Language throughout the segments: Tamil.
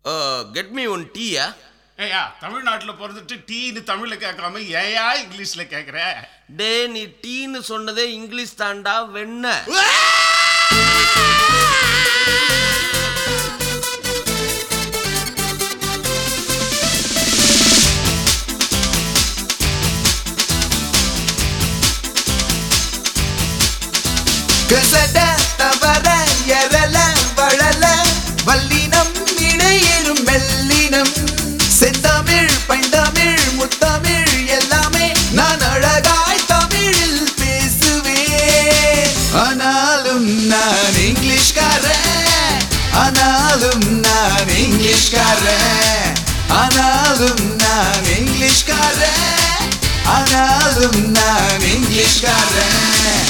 கெட் மீ ஒன் டீயா ஏயா தமிழ்நாட்டில் பிறந்துட்டு டீன்னு தமிழில் கேட்காம ஏயா இங்கிலீஷில் கேட்குற டே நீ டீன்னு சொன்னதே இங்கிலீஷ் தாண்டா வெண்ண கசட தவற எரல வளல வல்லினம் இடையிலும் மெல்லினம் செந்தமிழ் பைந்தமிழ் முத்தமிழ் எல்லாமே நான் அழகாய் தமிழில் பேசுவேன் ஆனாலும் நான் இங்கிலீஷ்காரன் ஆனாலும் நான் இங்கிலீஷ்காரன் ஆனாலும் நான் இங்கிலீஷ்காரன் ஆனாலும் நான் இங்கிலீஷ்காரன்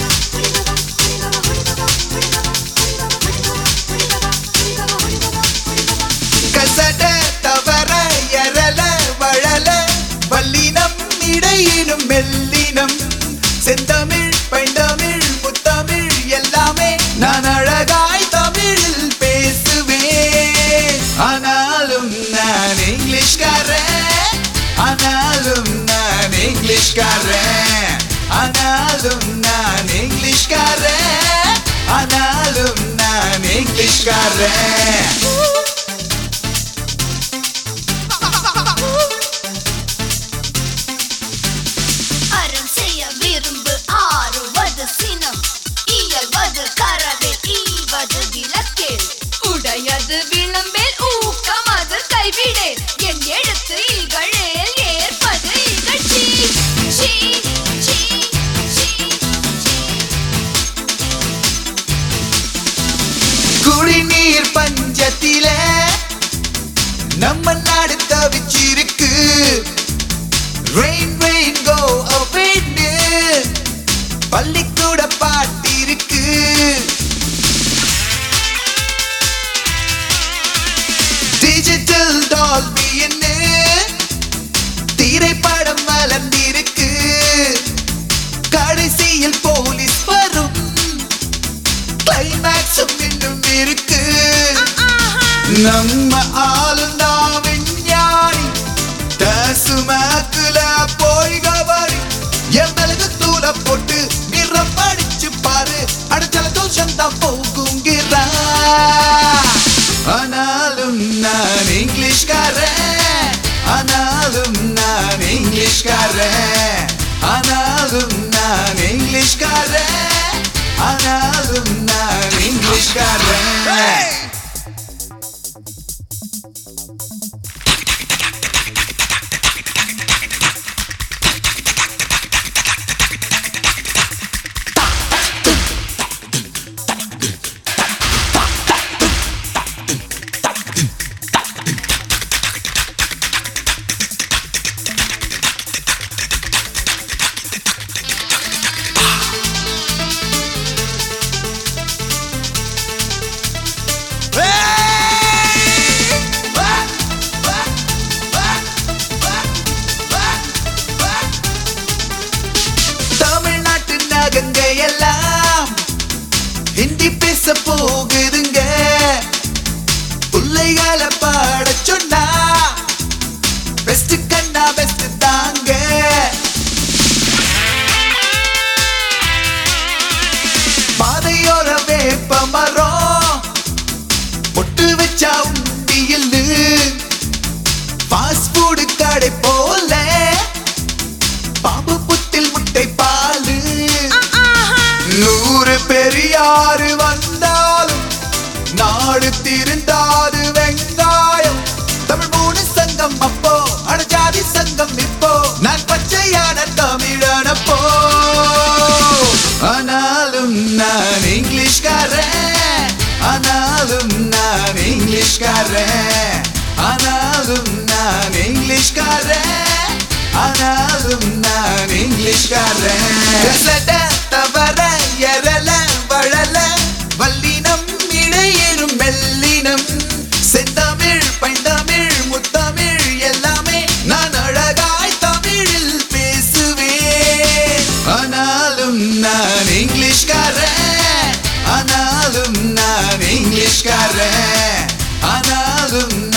கசட தவற எரல வளல வல்லினம் இடையிலும் மெல்லினம் செந்தமிழ் பைந்தமிழ் முத்தமிழ் எல்லாமே நான் அழகாய் தமிழில் பேசுவேன் ஆனாலும் நான் இங்கிலீஷ்காரன் ஆனாலும் நான் இங்கிலீஷ்காரன் ஆனாலும் நான் இங்கிலீஷ்காரன் ஆனாலும் நான் இங்கிலீஷ்காரன் அறம் செய்ய விரும்பு ஆறுவது சினம் இயல்வது கரவில் ஈவது விளக்கேல் உடையது விளம்பில் ஊக்கம் அது கைவிடேல் என் எழுத்து இகழேல் ஏற்பது இகழ்ச்சி சீ, சீ, சீ, சீ. குடிநீர் பஞ்சத்தில நம்ம நாடு தவிச்சிருக்கு ரெயின் ரெயின் கோ அவேன்னு பள்ளிக்கூட பாட்டிருக்கு டிஜிட்டல் டால்பின்னு திரைப்படம் வளர்ந்திருக்கு கடைசியில் போலீஸ் வரும் கிளைமேக்ஸும் இன்னும் இருக்கு நம்ம ஆளுந்தா விஞ்ஞானி தசுமாக்குல போய் கபடி எங்களுக்கு தூள போட்டு நிறம் படிச்சு பாரு அடைச்சல தோஷம் தான் போகுங்கிறா ஆனாலும் நான் இங்கிலீஷ்காரன் ஆனாலும் நான் இங்கிலீஷ்காரன் ஆனாலும் நான் இங்கிலீஷ்காரன் ஆனாலும் நான் இங்கிலீஷ்காரன் தமிழ்நாட்டு நகங்க எல்லாம் ஹிந்தி பேச போகுதுங்க பிள்ளைகளை பாட சொன்னா பெஸ்ட் கண்ணா பெஸ்ட் தாங்க பாதையோர வேப்ப மரம் பொட்டு வச்சா உண்டியில் ஃபாஸ்ட் ஃபுட் கடை போல பாம்பு புத்தில் முட்டை பாலு நூறு பெரியாறு வந்தாலும் நாடு திருந்தாது வெங்காயம் தமிழ் மூணு சங்கம் அப்போ அடஜாதி சங்கம் இப்போ நான் பச்சையான தமிழனப்போ ஆனாலும் நான் இங்கிலீஷ்காரன் ஆனாலும் நான் இங்கிலீஷ்காரன் ஆனாலும் நான் இங்கிலீஷ்காரன் ஆனாலும் நான் இங்கிலீஷ்காரன் கசட தவற எரல வளல வல்லினம் இடையிலும் மெல்லினம் செந்தமிழ் பைந்தமிழ் முத்தமிழ் எல்லாமே நான் அழகாய் தமிழில் பேசுவேன் ஆனாலும் நான் இங்கிலீஷ்காரன் ஆனாலும் நான் இங்கிலீஷ்காரன் ஆனாலும்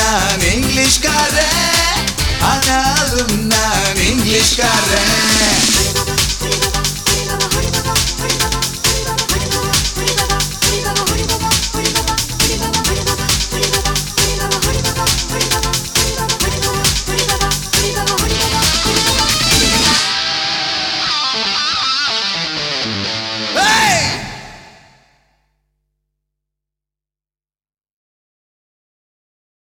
இங்கிலீஷ்காரன்